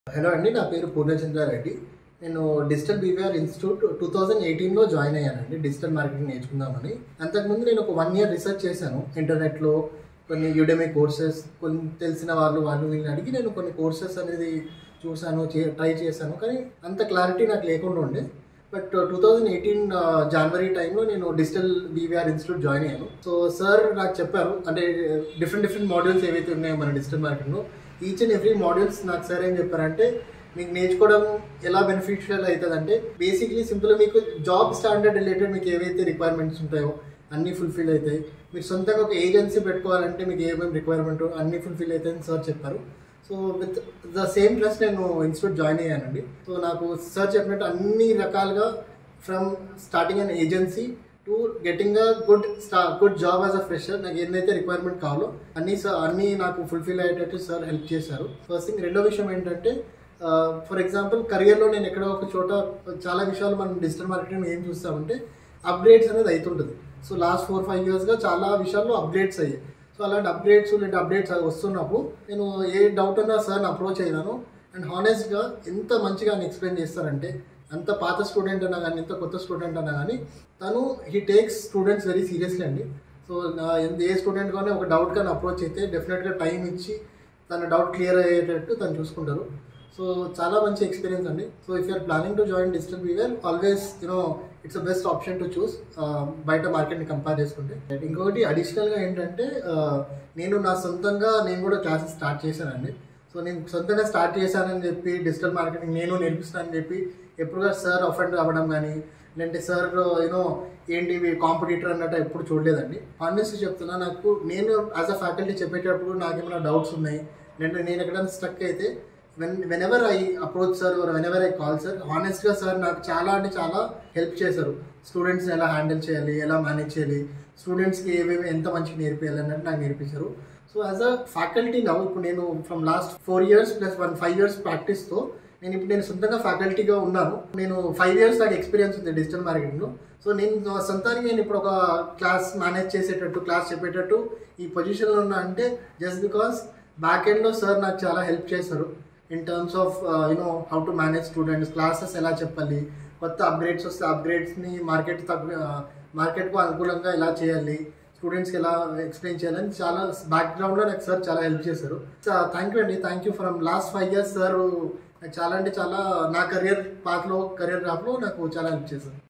hello అండి నా పేరు పూర్ణచంద్రారెడ్డి నేను digital BVR institute two thousand ఎయిటీన్లో జాయిన్ అయ్యానండి డిజిటల్ మార్కెటింగ్ నేర్చుకుందామని అంతకుముందు నేను ఒక వన్ ఇయర్ రీసెర్చ్ చేశాను ఇంటర్నెట్లో కొన్ని యూడెమీ కోర్సెస్ కొన్ని తెలిసిన వాళ్ళు వాళ్ళు వీళ్ళని అడిగి నేను కొన్ని కోర్సెస్ అనేది చూశాను చే ట్రై చేశాను కానీ అంత క్లారిటీ నాకు లేకుండా ఉండే బట్ టూ థౌజండ్ ఎయిటీన్ జనవరి టైంలో నేను డిజిటల్ బీవీఆర్ ఇన్స్టిట్యూట్ జాయిన్ అయ్యాను సో సార్ నాకు చెప్పారు అంటే డిఫరెంట్ డిఫరెంట్ మాడ్యూల్స్ ఏవైతే ఉన్నాయో మన డిజిటల్ మార్కెటింగ్లో ఈచ్ అండ్ ఎవ్రీ మాడ్యూల్స్ నాకు సార్ ఏం చెప్పారంటే మీకు నేర్చుకోవడం ఎలా బెనిఫిషియల్ అవుతుంది అంటే బేసిక్లీ సింపుల్ మీకు జాబ్ స్టాండర్డ్ రిలేటెడ్ మీకు ఏవైతే రిక్వైర్మెంట్స్ ఉంటాయో అన్నీ ఫుల్ఫిల్ అవుతాయి మీరు సొంతంగా ఒక ఏజెన్సీ పెట్టుకోవాలంటే మీకు ఏమేమి రిక్వైర్మెంట్ అన్నీ ఫుల్ఫిల్ అవుతాయని సార్ చెప్పారు so with the same plus నేను ఇన్స్టిట్యూట్ జాయిన్ అయ్యానండి సో నాకు సార్ చెప్పినట్టు అన్ని రకాలుగా from starting an agency to getting a good sta good job as a fresher నాకు ఏదైతే రిక్వైర్మెంట్ కావాలో అన్ని సార్ అన్ని నాకు ఫుల్ఫిల్ అయ్యేటట్టు సార్ హెల్ప్ చేశారు ఫస్ట్ థింగ్ రెండో విషయం ఏంటంటే ఫర్ ఎగ్జాంపుల్ కెరియర్లో నేను ఎక్కడో ఒక చోట చాలా విషయాలు మనం డిజిటల్ మార్కెటింగ్ ఏం చూస్తామంటే అప్గ్రేడ్స్ అనేది అవుతుంటుంది సో లాస్ట్ ఫోర్ ఫైవ్ ఇయర్స్గా చాలా విషయాల్లో అప్గ్రేడ్స్ అయ్యాయి సో అలాంటి అప్డేట్స్ లేదంటే అప్డేట్స్ వస్తున్నప్పుడు నేను ఏ డౌట్ ఉన్నా సార్ని అప్రోచ్ అయ్యాను అండ్ హానెస్ట్గా ఎంత మంచిగా ఆయన ఎక్స్ప్లెయిన్ చేస్తారంటే అంత పాత స్టూడెంట్ అన్నా కానీ ఎంత కొత్త స్టూడెంట్ అన్నా కానీ తను he takes students very seriously అండి సో నా ఎంత- ఏ స్టూడెంట్ కానీ ఒక డౌట్ కానీ అప్రోచ్ అయితే డెఫినెట్గా టైం ఇచ్చి తన డౌట్ క్లియర్ అయ్యేటట్టు తను చూసుకుంటారు సో చాలా మంచి ఎక్స్పీరియన్స్ అండి so if you're planning to join digital BVR always you know it's a best option to choose బయట మార్కెట్ని కంపేర్ చేసుకుంటే ఇంకొకటి అడిషనల్గా ఏంటంటే uh, నేను నా సొంతంగా నేను కూడా క్లాసెస్ స్టార్ట్ చేశానండి సో నేను సొంతంగా స్టార్ట్ చేశానని చెప్పి డిజిటల్ మార్కెటింగ్ నేను నేర్పిస్తానని చెప్పి ఎప్పుడుగా సార్ అఫెండ్ అవ్వడం కానీ లేదంటే సార్ యూనో ఏంటి కాంపిటీటర్ అన్నట్టు ఎప్పుడు చూడలేదండి హానెస్ట్ చెప్తున్నా నాకు నేను యాజ్ అ ఫ్యాకల్టీ చెప్పేటప్పుడు నాకేమైనా డౌట్స్ ఉన్నాయి లేదంటే నేను ఎక్కడైనా స్టక్ అయితే when when ever I approach sir when ever I call sir హానెస్ట్గా సార్ నాకు చాలా అంటే చాలా హెల్ప్ చేశారు స్టూడెంట్స్ని ఎలా హ్యాండిల్ చేయాలి ఎలా మేనేజ్ చేయాలి స్టూడెంట్స్కి ఏమేమి ఎంత మంచిగా నేర్పించాలి అన్నట్టు నాకు నేర్పించారు సో యాజ్ అ ఫ్యాకల్టీ నవ్వు ఇప్పుడు నేను from last four years plus one five years ప్రాక్టీస్తో నేను ఇప్పుడు నేను సొంతంగా ఫ్యాకల్టీగా ఉన్నాను నేను ఫైవ్ ఇయర్స్ నాకు ఎక్స్పీరియన్స్ ఉంది డిజిటల్ మార్కెటింగ్లో సో నేను నా సొంతానికి నేను ఇప్పుడు ఒక క్లాస్ మేనేజ్ చేసేటట్టు క్లాస్ చెప్పేటట్టు ఈ పొజిషన్లో ఉన్నా అంటే జస్ట్ బికాస్ బ్యాక్ ఎండ్లో సార్ నాకు చాలా హెల్ప్ చేశారు in terms of you know how to manage students classes ఎలా చెప్పాలి కొత్త అప్గ్రేడ్స్ వస్తే అప్గ్రేడ్స్ని మార్కెట్ తగ్గ మార్కెట్కు అనుకూలంగా ఎలా చేయాలి స్టూడెంట్స్కి ఎలా ఎక్స్ప్లెయిన్ చేయాలని చాలా బ్యాక్గ్రౌండ్లో నాకు సార్ చాలా హెల్ప్ చేశారు థ్యాంక్ యూ అండి thank you from last five years sir నాకు చాలా అంటే చాలా నా కెరియర్ పాత్లో కెరియర్ గ్రాఫ్లో నాకు చాలా హెల్ప్ చేశారు